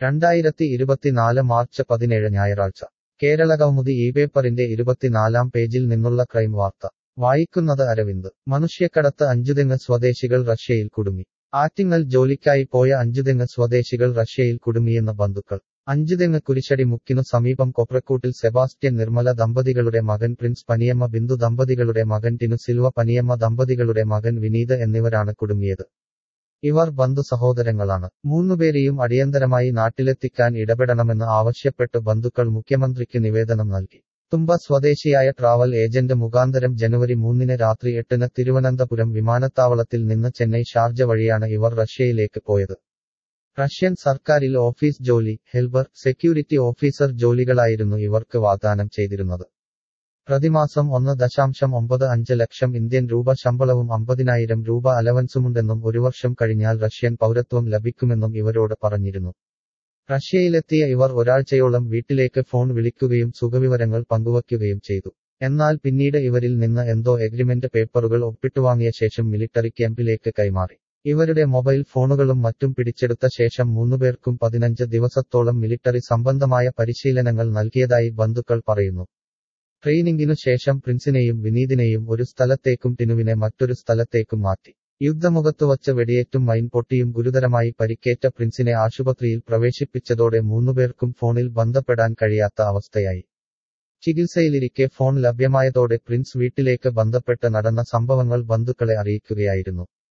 രണ്ടായിരത്തി ഇരുപത്തിനാല് മാർച്ച് പതിനേഴ് ഞായറാഴ്ച കേരളകൗമുദി ഈ പേപ്പറിന്റെ ഇരുപത്തിനാലാം പേജിൽ നിന്നുള്ള ക്രൈം വാർത്ത വായിക്കുന്നത് അരവിന്ദ് മനുഷ്യക്കടത്ത് അഞ്ചുതെങ്ങ് സ്വദേശികൾ റഷ്യയിൽ കുടുങ്ങി ആറ്റിങ്ങൽ ജോലിക്കായി പോയ അഞ്ചുതെങ്ങ് സ്വദേശികൾ റഷ്യയിൽ കുടുങ്ങിയെന്ന് ബന്ധുക്കൾ അഞ്ചുതെങ്ങ് കുരിശടി മുക്കിനു സമീപം കൊപ്രക്കൂട്ടിൽ സെബാസ്റ്റ്യൻ നിർമ്മല ദമ്പതികളുടെ മകൻ പ്രിൻസ് പനിയമ്മ ബിന്ദു ദമ്പതികളുടെ മകൻ ടിനു സിൽവ പനിയമ്മ ദമ്പതികളുടെ മകൻ വിനീത് എന്നിവരാണ് കുടുങ്ങിയത് ഇവർ ബന്ധു സഹോദരങ്ങളാണ് മൂന്നുപേരെയും അടിയന്തരമായി നാട്ടിലെത്തിക്കാൻ ഇടപെടണമെന്ന് ആവശ്യപ്പെട്ട് ബന്ധുക്കൾ മുഖ്യമന്ത്രിക്ക് നിവേദനം നൽകി തുമ്പ സ്വദേശിയായ ട്രാവൽ ഏജന്റ് മുഖാന്തരം ജനുവരി മൂന്നിന് രാത്രി എട്ടിന് തിരുവനന്തപുരം വിമാനത്താവളത്തിൽ നിന്ന് ചെന്നൈ ഷാർജ വഴിയാണ് ഇവർ റഷ്യയിലേക്ക് പോയത് റഷ്യൻ സർക്കാരിൽ ഓഫീസ് ജോലി ഹെൽബർ സെക്യൂരിറ്റി ഓഫീസർ ജോലികളായിരുന്നു ഇവർക്ക് വാഗ്ദാനം ചെയ്തിരുന്നത് പ്രതിമാസം ഒന്ന് ദശാംശം ഒമ്പത് അഞ്ച് ലക്ഷം ഇന്ത്യൻ രൂപ ശമ്പളവും അമ്പതിനായിരം രൂപ അലവൻസുമുണ്ടെന്നും ഒരു വർഷം കഴിഞ്ഞാൽ റഷ്യൻ പൗരത്വം ലഭിക്കുമെന്നും ഇവരോട് പറഞ്ഞിരുന്നു റഷ്യയിലെത്തിയ ഇവർ ഒരാഴ്ചയോളം വീട്ടിലേക്ക് ഫോൺ വിളിക്കുകയും സുഖവിവരങ്ങൾ പങ്കുവയ്ക്കുകയും ചെയ്തു എന്നാൽ പിന്നീട് ഇവരിൽ നിന്ന് എന്തോ എഗ്രിമെന്റ് പേപ്പറുകൾ ഒപ്പിട്ടുവാങ്ങിയ ശേഷം മിലിറ്ററി ക്യാമ്പിലേക്ക് കൈമാറി ഇവരുടെ മൊബൈൽ ഫോണുകളും മറ്റും പിടിച്ചെടുത്ത ശേഷം മൂന്നുപേർക്കും പതിനഞ്ച് ദിവസത്തോളം മിലിറ്ററി സംബന്ധമായ പരിശീലനങ്ങൾ നൽകിയതായി ബന്ധുക്കൾ പറയുന്നു ട്രെയിനിങ്ങിനു ശേഷം പ്രിൻസിനെയും വിനീതിനെയും ഒരു സ്ഥലത്തേക്കും ടിനുവിനെ മറ്റൊരു സ്ഥലത്തേക്കും മാറ്റി യുദ്ധമുഖത്തു വച്ച് വെടിയേറ്റും മൈൻ പൊട്ടിയും ഗുരുതരമായി പരിക്കേറ്റ പ്രിൻസിനെ ആശുപത്രിയിൽ പ്രവേശിപ്പിച്ചതോടെ മൂന്നുപേർക്കും ഫോണിൽ ബന്ധപ്പെടാൻ കഴിയാത്ത അവസ്ഥയായി ചികിത്സയിലിരിക്കെ ഫോൺ ലഭ്യമായതോടെ പ്രിൻസ് വീട്ടിലേക്ക് ബന്ധപ്പെട്ട് നടന്ന സംഭവങ്ങൾ ബന്ധുക്കളെ അറിയിക്കുകയായിരുന്നു